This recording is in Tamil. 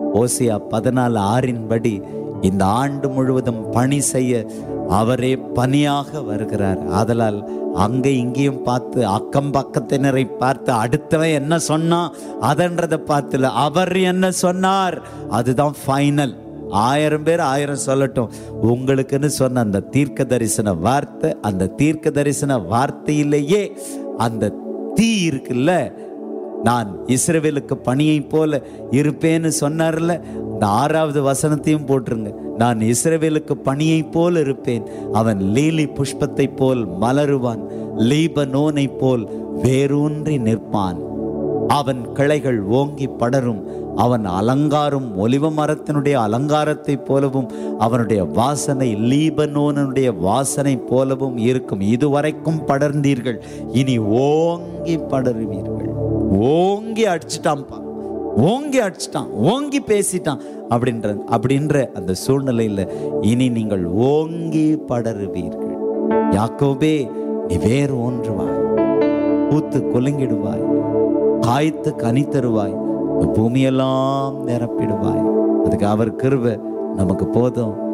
ஓசியா பதினாலு ஆறின்படி இந்த ஆண்டு முழுவதும் பணி செய்ய அவரே பணியாக வருகிறார் ஆதலால் அங்கே இங்கேயும் பார்த்து அக்கம் பக்கத்தினரை பார்த்து அடுத்தவன் என்ன சொன்னான் அதன்றதை பார்த்துல அவர் என்ன சொன்னார் அதுதான் ஃபைனல் ஆயிரம் பேர் ஆயிரம் சொல்லட்டும் உங்களுக்குன்னு சொன்ன அந்த தீர்க்க தரிசன வார்த்தை அந்த தீர்க்க தரிசன வார்த்தையிலேயே அந்த தீ இருக்குல்ல நான் இஸ்ரவேலுக்கு பணியை போல இருப்பேன்னு சொன்னார்ல இந்த ஆறாவது வசனத்தையும் போட்டுருங்க நான் இஸ்ரவேலுக்கு பணியை போல் இருப்பேன் அவன் லீலி புஷ்பத்தை போல் மலருவான் லீபனோனை போல் வேரூன்றி நிற்பான் அவன் கிளைகள் ஓங்கி படரும் அவன் அலங்காரம் ஒலிவ மரத்தினுடைய அலங்காரத்தை போலவும் அவனுடைய வாசனை லீபனோனுடைய வாசனை போலவும் இருக்கும் இதுவரைக்கும் படர்ந்தீர்கள் இனி ஓங்கி படருவீர்கள் ஓங்கி அடிச்சிட்டான்ப்பா ஓங்கி அடிச்சிட்டான் ஓங்கி பேசிட்டான் அப்படின்ற அப்படின்ற அந்த சூழ்நிலையில இனி நீங்கள் ஓங்கி படருவீர்கள் யாக்கோபே நீ வேறு ஒன்றுவாய் பூத்து குலுங்கிடுவாய் காய்த்து கனி தருவாய் இந்த பூமியெல்லாம் நிரப்பிடுவாய் அதுக்கு அவர் கிருபை நமக்கு போதும்